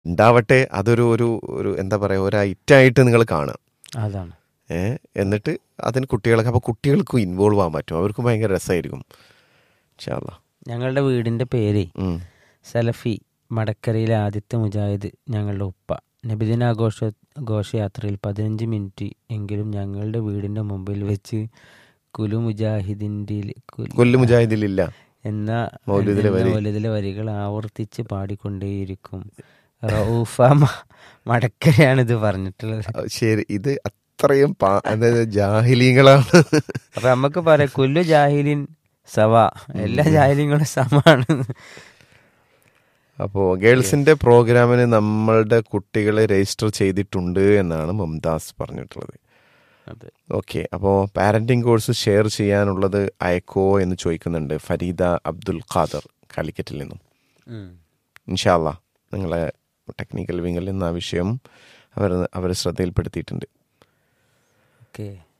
ഉണ്ടാവട്ടെ അതൊരു ഒരു ഒരു എന്താ പറയുക ഒരു ഐറ്റായിട്ട് നിങ്ങൾ കാണുക അതാണ് ഏ എന്നിട്ട് അതിന് കുട്ടികൾക്ക് അപ്പോൾ കുട്ടികൾക്കും ഇൻവോൾവ് ആവാൻ പറ്റും അവർക്ക് ഭയങ്കര രസമായിരിക്കും ഇൻഷാല്ലാ ഞങ്ങളുടെ വീടിന്റെ പേര് ഉം. സലഫി മടക്കരയിലെ ആദ്യത്തെ മുജാഹിദ് ഞങ്ങളുടെ ഉപ്പ നബിദിനാഘോഷ ഘോഷയാത്രയിൽ പതിനഞ്ച് മിനിറ്റ് എങ്കിലും ഞങ്ങളുടെ വീടിന്റെ മുമ്പിൽ വെച്ച് കുലു മുജാഹിദിൻ്റെ കൊല്ലു മുജാഹിദിലില്ല എന്ന മൗലിദിലെ എന്ന വരി. മൗലിദിലെ വരികൾ ആവർത്തിച്ച് പാടിക്കൊണ്ടേയിരിക്കും റൌഫ മ- മടക്കരയാണ് ഇത് പറഞ്ഞിട്ടുള്ളത് ആ, ശരി ഇത് അത്രയും പാ- അതായത് ജാഹിലീങ്ങളാണ് അപ്പൊ നമുക്ക് പറയാം കുല്ലു ജാഹിലിൻ സവ എല്ലാ ജാഹിലിങ്ങളും സമാണ് അപ്പോൾ ഗേൾസിന്റെ പ്രോഗ്രാമിന് നമ്മളുടെ കുട്ടികളെ രജിസ്റ്റർ ചെയ്തിട്ടുണ്ട് എന്നാണ് മുംതാസ് പറഞ്ഞിട്ടുള്ളത് അതെ ഓക്കെ അപ്പോൾ പാരന്റിങ് കോഴ്സ് ഷെയർ ചെയ്യാനുള്ളത് അയക്കോ എന്ന് ചോദിക്കുന്നുണ്ട് ഫരീദ അബ്ദുൽ ഖാദർ കാലിക്കറ്റിൽ നിന്നും ഉം. ഇൻഷാല്ല നിങ്ങളെ ടെക്നിക്കൽ വിങ്ങിൽ നിന്ന് ആ വിഷയം അവർ അവർ ശ്രദ്ധയിൽപ്പെടുത്തിയിട്ടുണ്ട് ഓക്കെ